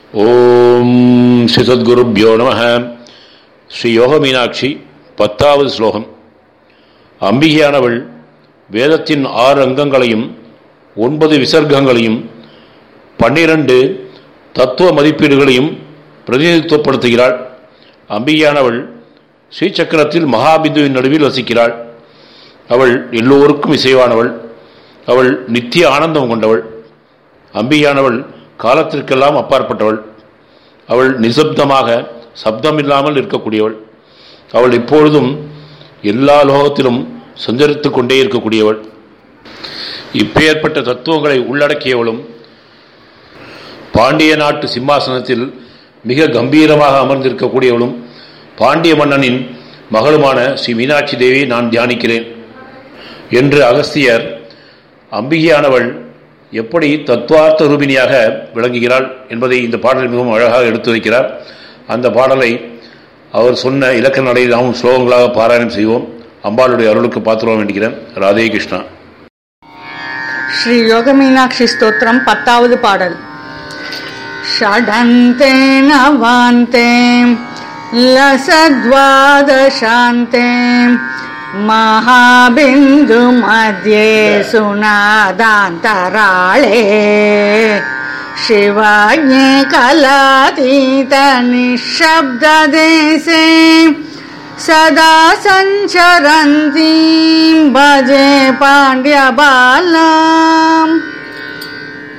ஓம் ஸ்ரீ சத்குருப்யோ நம ஸ்ரீ யோக மீனாட்சி பத்தாவது ஸ்லோகம் அம்பிகையானவள் வேதத்தின் ஆறு அங்கங்களையும் ஒன்பது விசர்க்கங்களையும் பன்னிரண்டு தத்துவ மதிப்பீடுகளையும் பிரதிநிதித்துவப்படுத்துகிறாள் அம்பிகையானவள் ஸ்ரீசக்கரத்தில் மகாபிந்துவின் நடுவில் வசிக்கிறாள் அவள் எல்லோருக்கும் இசைவானவள் அவள் நித்திய ஆனந்தம் கொண்டவள் அம்பிகையானவள் காலத்திற்கெல்லாம் அப்பாற்பட்டவள் அவள் நிசப்தமாக சப்தமில்லாமல் இருக்கக்கூடியவள் அவள் இப்பொழுதும் எல்லா லோகத்திலும் சஞ்சரித்துக் கொண்டே இருக்கக்கூடியவள் இப்பேற்பட்ட தத்துவங்களை உள்ளடக்கியவளும் பாண்டிய நாட்டு சிம்மாசனத்தில் மிக கம்பீரமாக அமர்ந்திருக்கக்கூடியவளும் பாண்டிய மன்னனின் மகளுமான ஸ்ரீ மீனாட்சி தேவியை நான் தியானிக்கிறேன் என்று அகஸ்தியர் அம்பிகையானவள் எப்படி தத்துவார்த்த ரூபினியாக விளங்குகிறாள் என்பதை இந்த பாடலில் மிகவும் அழகாக எடுத்து வைக்கிறார் அந்த பாடலை அவர் சொன்ன இலக்கண நடையில் நாமும் ஸ்லோகங்களாக பாராயணம் செய்வோம் அம்பாளுடைய அருளுக்கு பாத்திரம் வேண்டுகிறேன் ராதே கிருஷ்ணா ஸ்ரீ யோக மீனாட்சி ஸ்தோத்திரம் பத்தாவது பாடல் षडन्ते नवान्ते लसद्वादशान्ते महाबिन्दुमध्ये सुनादान्तराळे शिवाज्ञे कलातीतनिःशब्ददेशे सदा सञ्चरन्तीं भजे पाण्ड्यबालाम्